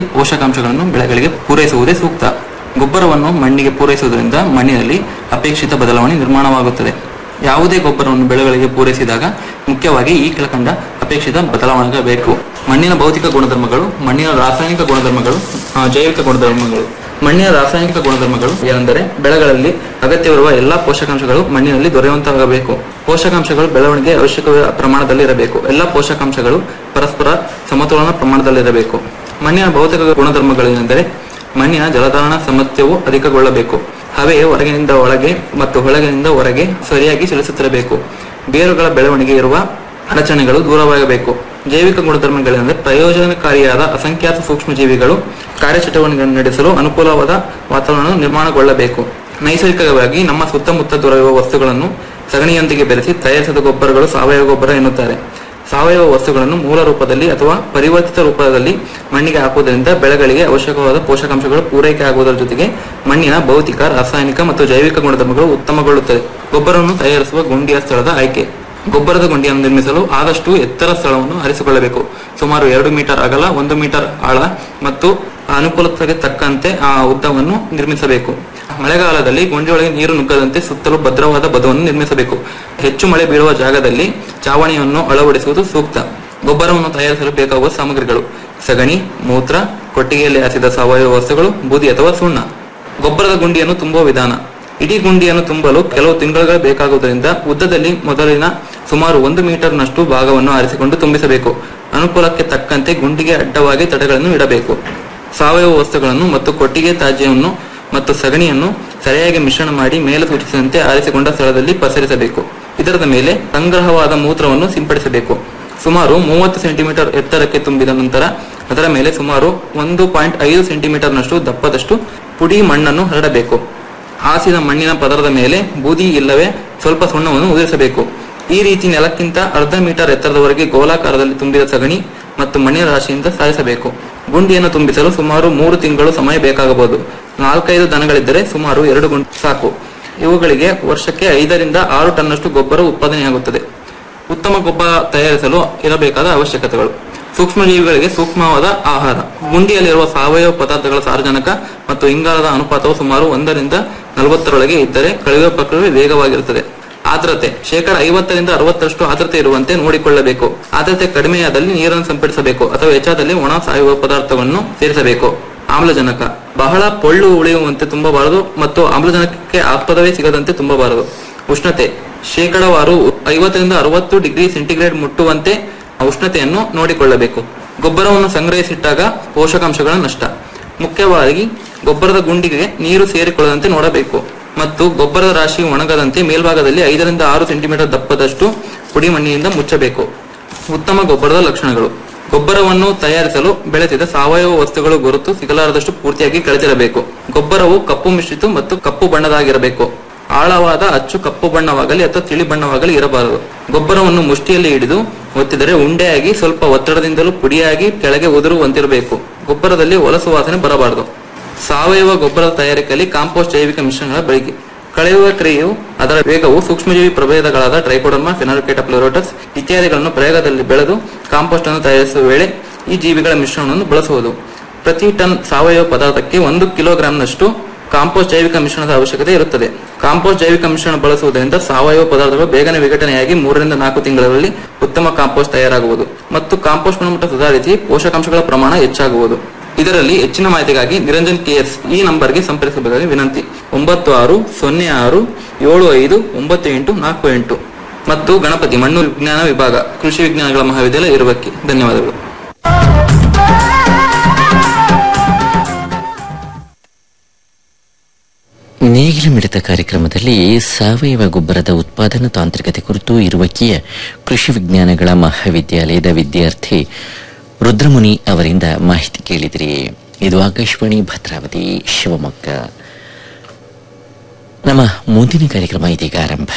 ಪೋಷಕಾಂಶಗಳನ್ನು ಬೆಳೆಗಳಿಗೆ ಪೂರೈಸುವುದೇ ಸೂಕ್ತ ಗೊಬ್ಬರವನ್ನು ಮಣ್ಣಿಗೆ ಪೂರೈಸುವುದರಿಂದ ಮಣ್ಣಿನಲ್ಲಿ ಅಪೇಕ್ಷಿತ ಬದಲಾವಣೆ ನಿರ್ಮಾಣವಾಗುತ್ತದೆ ಯಾವುದೇ ಗೊಬ್ಬರವನ್ನು ಬೆಳೆಗಳಿಗೆ ಪೂರೈಸಿದಾಗ ಮುಖ್ಯವಾಗಿ ಈ ಕೆಳಕಂಡ ಅಪೇಕ್ಷಿತ ಬದಲಾವಣೆ ಬೇಕು ಮಣ್ಣಿನ ಭೌತಿಕ ಗುಣಧರ್ಮಗಳು ಮಣ್ಣಿನ ರಾಸಾಯನಿಕ ಗುಣಧರ್ಮಗಳು ಆ, ಜೈವಿಕ ಗುಣಧರ್ಮಗಳು ಮಣ್ಣಿನ ರಾಸಾಯನಿಕ ಗುಣಧರ್ಮಗಳು ಏನೆಂದರೆ ಬೆಳೆಗಳಲ್ಲಿ ಅಗತ್ಯವಿರುವ ಎಲ್ಲಾ ಪೋಷಕಾಂಶಗಳು ಮಣ್ಣಿನಲ್ಲಿ ದೊರೆಯುವಂತಾಗಬೇಕು ಪೋಷಕಾಂಶಗಳು ಬೆಳವಣಿಗೆ ಅವಶ್ಯಕ ಪ್ರಮಾಣದಲ್ಲಿ ಇರಬೇಕು ಎಲ್ಲಾ ಪೋಷಕಾಂಶಗಳು ಪರಸ್ಪರ ಸಮತೋಲನ ಪ್ರಮಾಣದಲ್ಲಿರಬೇಕು ಮಣ್ಣಿನ ಭೌತಿಕ ಗುಣಧರ್ಮಗಳೇನೆಂದರೆ ಮಣ್ಣಿನ ಜಲಧಾರಣ ಸಾಮರ್ಥ್ಯವು ಅಧಿಕಗೊಳ್ಳಬೇಕು ಹವೆ ಹೊರಗಿನಿಂದ ಒಳಗೆ ಮತ್ತು ಒಳಗಿನಿಂದ ಹೊರಗೆ ಸರಿಯಾಗಿ ಚಲಿಸುತ್ತಿರಬೇಕು ಬೇರುಗಳ ಬೆಳವಣಿಗೆ ಇರುವ ಅಡಚಣೆಗಳು ದೂರವಾಗಬೇಕು ಜೈವಿಕ ಗುಣಧರ್ಮಗಳೆಂದರೆ ಪ್ರಯೋಜನಕಾರಿಯಾದ ಅಸಂಖ್ಯಾತ ಸೂಕ್ಷ್ಮಜೀವಿಗಳು ಕಾರ್ಯಚಟುವಟಿಕೆಗಳನ್ನು ನಡೆಸಲು ಅನುಕೂಲವಾದ ವಾತಾವರಣ ನಿರ್ಮಾಣಗೊಳ್ಳಬೇಕು ನೈಸರ್ಗಿಕವಾಗಿ ನಮ್ಮ ಸುತ್ತಮುತ್ತ ದೊರೆಯುವ ವಸ್ತುಗಳನ್ನು ಸಗಣಿಯೊಂದಿಗೆ ಬೆರೆಸಿ ತಯಾರಿಸಿದ ಗೊಬ್ಬರಗಳು ಸಾವಯವ ಗೊಬ್ಬರ ಎನ್ನುತ್ತಾರೆ ಸಾವಯವ ವಸ್ತುಗಳನ್ನು ಮೂಲ ರೂಪದಲ್ಲಿ ಅಥವಾ ಪರಿವರ್ತಿತ ರೂಪದಲ್ಲಿ ಮಣ್ಣಿಗೆ ಹಾಕುವುದರಿಂದ ಬೆಳೆಗಳಿಗೆ ಅವಶ್ಯಕವಾದ ಪೋಷಕಾಂಶಗಳು ಪೂರೈಕೆ ಆಗುವುದರ ಜೊತೆಗೆ ಮಣ್ಣಿನ ಭೌತಿಕ ರಾಸಾಯನಿಕ ಮತ್ತು ಜೈವಿಕ ಗುಣಧರ್ಮಗಳು ಉತ್ತಮಗೊಳ್ಳುತ್ತದೆ ಗೊಬ್ಬರವನ್ನು ತಯಾರಿಸುವ ಗುಂಡಿಯ ಸ್ಥಳದ ಆಯ್ಕೆ ಗೊಬ್ಬರದ ಗುಂಡಿಯನ್ನು ನಿರ್ಮಿಸಲು ಆದಷ್ಟು ಎತ್ತರ ಸ್ಥಳವನ್ನು ಆರಿಸಿಕೊಳ್ಳಬೇಕು ಸುಮಾರು ಎರಡು ಮೀಟರ್ ಅಗಲ ಒಂದು ಮೀಟರ್ ಆಳ ಮತ್ತು ಅನುಕೂಲತೆಗೆ ತಕ್ಕಂತೆ ಆ ಉದ್ದವನ್ನು ನಿರ್ಮಿಸಬೇಕು ಮಳೆಗಾಲದಲ್ಲಿ ಗುಂಡಿಯೊಳಗೆ ನೀರು ನುಗ್ಗದಂತೆ ಸುತ್ತಲೂ ಭದ್ರವಾದ ಬದುವನ್ನು ನಿರ್ಮಿಸಬೇಕು ಹೆಚ್ಚು ಮಳೆ ಬೀಳುವ ಜಾಗದಲ್ಲಿ ಚಾವಣಿಯನ್ನು ಅಳವಡಿಸುವುದು ಸೂಕ್ತ ಗೊಬ್ಬರವನ್ನು ತಯಾರಿಸಲು ಬೇಕಾಗುವ ಸಾಮಗ್ರಿಗಳು ಸಗಣಿ ಮೂತ್ರ ಕೊಟ್ಟಿಗೆಯಲ್ಲಿ ಹಾಸಿದ ಸಾವಯವ ವಸ್ತುಗಳು ಬೂದಿ ಅಥವಾ ಸುಣ್ಣ ಗೊಬ್ಬರದ ಗುಂಡಿಯನ್ನು ತುಂಬುವ ವಿಧಾನ ಇಡೀ ಗುಂಡಿಯನ್ನು ತುಂಬಲು ಕೆಲವು ತಿಂಗಳುಗಳು ಬೇಕಾಗುವುದರಿಂದ ಉದ್ದದಲ್ಲಿ ಮೊದಲಿನ ಸುಮಾರು ಒಂದು ಮೀಟರ್ನಷ್ಟು ಭಾಗವನ್ನು ಆರಿಸಿಕೊಂಡು ತುಂಬಿಸಬೇಕು ಅನುಕೂಲಕ್ಕೆ ತಕ್ಕಂತೆ ಗುಂಡಿಗೆ ಅಡ್ಡವಾಗಿ ತಡೆಗಳನ್ನು ಇಡಬೇಕು ಸಾವಯವ ವಸ್ತುಗಳನ್ನು ಮತ್ತು ಕೊಟ್ಟಿಗೆ ತ್ಯಾಜ್ಯವನ್ನು ಮತ್ತು ಸಗಣಿಯನ್ನು ಸರಿಯಾಗಿ ಮಿಶ್ರಣ ಮಾಡಿ ಮೇಲೆ ಸೂಚಿಸಿದಂತೆ ಆರಿಸಿಕೊಂಡ ಸ್ಥಳದಲ್ಲಿ ಪಸರಿಸಬೇಕು ಇದರದ ಮೇಲೆ ಸಂಗ್ರಹವಾದ ಮೂತ್ರವನ್ನು ಸಿಂಪಡಿಸಬೇಕು ಸುಮಾರು ಮೂವತ್ತು ಸೆಂಟಿಮೀಟರ್ ಎತ್ತರಕ್ಕೆ ತುಂಬಿದ ನಂತರ ಅದರ ಮೇಲೆ ಸುಮಾರು ಒಂದು ಪಾಯಿಂಟ್ ಐದು ಸೆಂಟಿಮೀಟರ್ನಷ್ಟು ದಪ್ಪದಷ್ಟು ಪುಡಿ ಮಣ್ಣನ್ನು ಹರಡಬೇಕು ಹಾಸಿದ ಮಣ್ಣಿನ ಪದರದ ಮೇಲೆ ಬೂದಿ ಇಲ್ಲವೇ ಸ್ವಲ್ಪ ಸುಣ್ಣವನ್ನು ಉದುರಿಸಬೇಕು ಈ ರೀತಿ ನೆಲಕ್ಕಿಂತ ಅರ್ಧ ಮೀಟರ್ ಎತ್ತರದವರೆಗೆ ಗೋಲಾಕಾರದಲ್ಲಿ ತುಂಬಿದ ಸಗಣಿ ಮತ್ತು ಮಣ್ಣಿನ ರಾಶಿಯಿಂದ ಸಾರಿಸಬೇಕು ಗುಂಡಿಯನ್ನು ತುಂಬಿಸಲು ಸುಮಾರು ಮೂರು ತಿಂಗಳು ಸಮಯ ಬೇಕಾಗಬಹುದು ನಾಲ್ಕೈದು ದನಗಳಿದ್ದರೆ ಸುಮಾರು ಎರಡು ಗುಂಡು ಸಾಕು ಇವುಗಳಿಗೆ ವರ್ಷಕ್ಕೆ ಐದರಿಂದ ಆರು ಟನ್ನಷ್ಟು ಗೊಬ್ಬರ ಉತ್ಪಾದನೆಯಾಗುತ್ತದೆ ಉತ್ತಮ ಗೊಬ್ಬರ ತಯಾರಿಸಲು ಇರಬೇಕಾದ ಅವಶ್ಯಕತೆಗಳು ಸೂಕ್ಷ್ಮಜೀವಿಗಳಿಗೆ ಸೂಕ್ಷ್ಮವಾದ ಆಹಾರ ಗುಂಡಿಯಲ್ಲಿರುವ ಸಾವಯವ ಪದಾರ್ಥಗಳ ಸಾರಜನಕ ಮತ್ತು ಇಂಗಾಲದ ಅನುಪಾತವು ಸುಮಾರು ಒಂದರಿಂದ ನಲವತ್ತರೊಳಗೆ ಇದ್ದರೆ ಕಳೆಯುವ ಪ್ರಕ್ರಿಯೆ ವೇಗವಾಗಿರುತ್ತದೆ ಆರ್ದ್ರತೆ ಶೇಕಡ ಐವತ್ತರಿಂದ ಅರವತ್ತರಷ್ಟು ಆರ್ದ್ರತೆ ಇರುವಂತೆ ನೋಡಿಕೊಳ್ಳಬೇಕು ಆರ್ದ್ರತೆ ಕಡಿಮೆಯಾದಲ್ಲಿ ನೀರನ್ನು ಸಿಂಪಡಿಸಬೇಕು ಅಥವಾ ಹೆಚ್ಚಾದಲ್ಲಿ ಒಣ ಸಾವಯವ ಪದಾರ್ಥವನ್ನು ಸೇರಿಸಬೇಕು ಆಮ್ಲಜನಕ ಬಹಳ ಪೊಳ್ಳು ಉಳಿಯುವಂತೆ ತುಂಬಬಾರದು ಮತ್ತು ಆಮ್ಲಜನಕಕ್ಕೆ ಆಸ್ಪದವೇ ಸಿಗದಂತೆ ತುಂಬಬಾರದು ಉಷ್ಣತೆ ಶೇಕಡವಾರು ಐವತ್ತರಿಂದ ಅರವತ್ತು ಡಿಗ್ರಿ ಸೆಂಟಿಗ್ರೇಡ್ ಮುಟ್ಟುವಂತೆ ಉಷ್ಣತೆಯನ್ನು ನೋಡಿಕೊಳ್ಳಬೇಕು ಗೊಬ್ಬರವನ್ನು ಸಂಗ್ರಹಿಸಿಟ್ಟಾಗ ಪೋಷಕಾಂಶಗಳ ನಷ್ಟ ಮುಖ್ಯವಾಗಿ ಗೊಬ್ಬರದ ಗುಂಡಿಗೆ ನೀರು ಸೇರಿಕೊಳ್ಳದಂತೆ ನೋಡಬೇಕು ಮತ್ತು ಗೊಬ್ಬರದ ರಾಶಿ ಒಣಗದಂತೆ ಮೇಲ್ಭಾಗದಲ್ಲಿ ಐದರಿಂದ ಆರು ಸೆಂಟಿಮೀಟರ್ ದಪ್ಪದಷ್ಟು ಪುಡಿ ಮಣ್ಣಿನಿಂದ ಮುಚ್ಚಬೇಕು ಉತ್ತಮ ಗೊಬ್ಬರದ ಲಕ್ಷಣಗಳು ಗೊಬ್ಬರವನ್ನು ತಯಾರಿಸಲು ಬೆಳೆಸಿದ ಸಾವಯವ ವಸ್ತುಗಳು ಗುರುತು ಸಿಗಲಾರದಷ್ಟು ಪೂರ್ತಿಯಾಗಿ ಕಳೆದಿರಬೇಕು ಗೊಬ್ಬರವು ಕಪ್ಪು ಮಿಶ್ರಿತ ಮತ್ತು ಕಪ್ಪು ಬಣ್ಣದಾಗಿರಬೇಕು ಆಳವಾದ ಅಚ್ಚು ಕಪ್ಪು ಬಣ್ಣವಾಗಲಿ ಅಥವಾ ತಿಳಿ ಬಣ್ಣವಾಗಲಿ ಇರಬಾರದು ಗೊಬ್ಬರವನ್ನು ಮುಷ್ಟಿಯಲ್ಲಿ ಹಿಡಿದು ಒತ್ತಿದರೆ ಉಂಡೆಯಾಗಿ ಸ್ವಲ್ಪ ಒತ್ತಡದಿಂದಲೂ ಪುಡಿಯಾಗಿ ಕೆಳಗೆ ಉದುರುವಂತಿರಬೇಕು ಗೊಬ್ಬರದಲ್ಲಿ ಹೊಲಸು ವಾಸನೆ ಬರಬಾರದು ಸಾವಯವ ಗೊಬ್ಬರದ ತಯಾರಿಕೆಯಲ್ಲಿ ಕಾಂಪೋಸ್ಟ್ ಜೈವಿಕ ಮಿಶ್ರಣಗಳ ಬಳಕೆ ಕಳೆಯುವ ಕ್ರಿಯೆಯು ಅದರ ವೇಗವು ಸೂಕ್ಷ್ಮಜೀವಿ ಪ್ರಭೇದಗಳಾದ ಟ್ರೈಕೋಡರ್ಮಾ ಫೆನಾಲ್ಕೇಟ ಪ್ಲೋರೋಟಸ್ ಇತ್ಯಾದಿಗಳನ್ನು ಪ್ರಯೋಗದಲ್ಲಿ ಬೆಳೆದು ಕಾಂಪೋಸ್ಟ್ ಅನ್ನು ತಯಾರಿಸುವ ವೇಳೆ ಈ ಜೀವಿಗಳ ಮಿಶ್ರಣವನ್ನು ಬಳಸುವುದು ಪ್ರತಿ ಟನ್ ಸಾವಯವ ಪದಾರ್ಥಕ್ಕೆ ಒಂದು ಕಿಲೋಗ್ರಾಂನಷ್ಟು ಕಾಂಪೋಸ್ಟ್ ಜೈವಿಕ ಮಿಶ್ರಣದ ಅವಶ್ಯಕತೆ ಇರುತ್ತದೆ ಕಾಂಪೋಸ್ಟ್ ಜೈವಿಕ ಮಿಶ್ರಣ ಬಳಸುವುದರಿಂದ ಸಾವಯವ ಪದಾರ್ಥಗಳು ಬೇಗನೆ ವಿಘಟನೆಯಾಗಿ ಮೂರರಿಂದ ನಾಲ್ಕು ತಿಂಗಳಲ್ಲಿ ಉತ್ತಮ ಕಾಂಪೋಸ್ಟ್ ತಯಾರಾಗುವುದು ಮತ್ತು ಕಾಂಪೋಸ್ಟ್ ಗುಣಮಟ್ಟ ಸುಧಾರಿಸಿ ಪೋಷಕಾಂಶಗಳ ಪ್ರಮಾಣ ಹೆಚ್ಚಾಗುವುದು ಇದರಲ್ಲಿ ಹೆಚ್ಚಿನ ಮಾಹಿತಿಗಾಗಿ ನಿರಂಜನ್ ಕೆಎಸ್ ಈ ನಂಬರ್ಗೆ ಸಂಪರ್ಕಿಸಬೇಕಾಗಿ ವಿನಂತಿ ಒಂಬತ್ತು ಆರು ಸೊನ್ನೆ ಆರು ಏಳು ಐದು ಒಂಬತ್ತು ಎಂಟು ನಾಲ್ಕು ಎಂಟು ಮತ್ತು ಗಣಪತಿ ಮಣ್ಣು ವಿಜ್ಞಾನ ವಿಭಾಗ ಕೃಷಿ ವಿಜ್ಞಾನಗಳ ಮಹಾವಿದ್ಯಾಲಯ ಇರುವಕ್ಕೆ ಧನ್ಯವಾದಗಳು ನೇಗಿಲ ಮಿಡಿತ ಕಾರ್ಯಕ್ರಮದಲ್ಲಿ ಸಾವಯವ ಗೊಬ್ಬರದ ಉತ್ಪಾದನಾ ತಾಂತ್ರಿಕತೆ ಕುರಿತು ಇರುವಕ್ಕಿಯ ಕೃಷಿ ವಿಜ್ಞಾನಗಳ ಮಹಾವಿದ್ಯಾಲಯದ ವಿದ್ಯಾರ್ಥಿ ರುದ್ರಮುನಿ ಅವರಿಂದ ಮಾಹಿತಿ ಕೇಳಿದ್ರಿ ಇದು ಆಕಾಶವಾಣಿ ಭದ್ರಾವತಿ ಶಿವಮೊಗ್ಗ ನಮ್ಮ ಮುಂದಿನ ಕಾರ್ಯಕ್ರಮ ಇದೀಗ ಆರಂಭ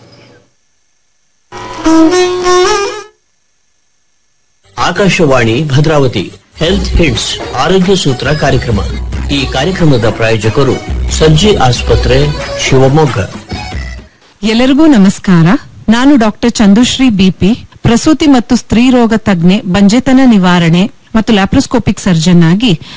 ಆಕಾಶವಾಣಿ ಭದ್ರಾವತಿ ಹೆಲ್ತ್ ಹಿಟ್ಸ್ ಆರೋಗ್ಯ ಸೂತ್ರ ಕಾರ್ಯಕ್ರಮ ಈ ಕಾರ್ಯಕ್ರಮದ ಪ್ರಾಯೋಜಕರು ಸಜ್ಜಿ ಆಸ್ಪತ್ರೆ ಶಿವಮೊಗ್ಗ ಎಲ್ಲರಿಗೂ ನಮಸ್ಕಾರ ನಾನು ಡಾಕ್ಟರ್ ಚಂದುಶ್ರೀ ಬಿಪಿ ಪ್ರಸೂತಿ ಮತ್ತು ಸ್ತ್ರೀ ರೋಗ ತಜ್ಞೆ ಬಂಜೆತನ ನಿವಾರಣೆ ಮತ್ತು ಲ್ಯಾಪ್ರೋಸ್ಕೋಪಿಕ್ ಸರ್ಜನ್ ಆಗಿ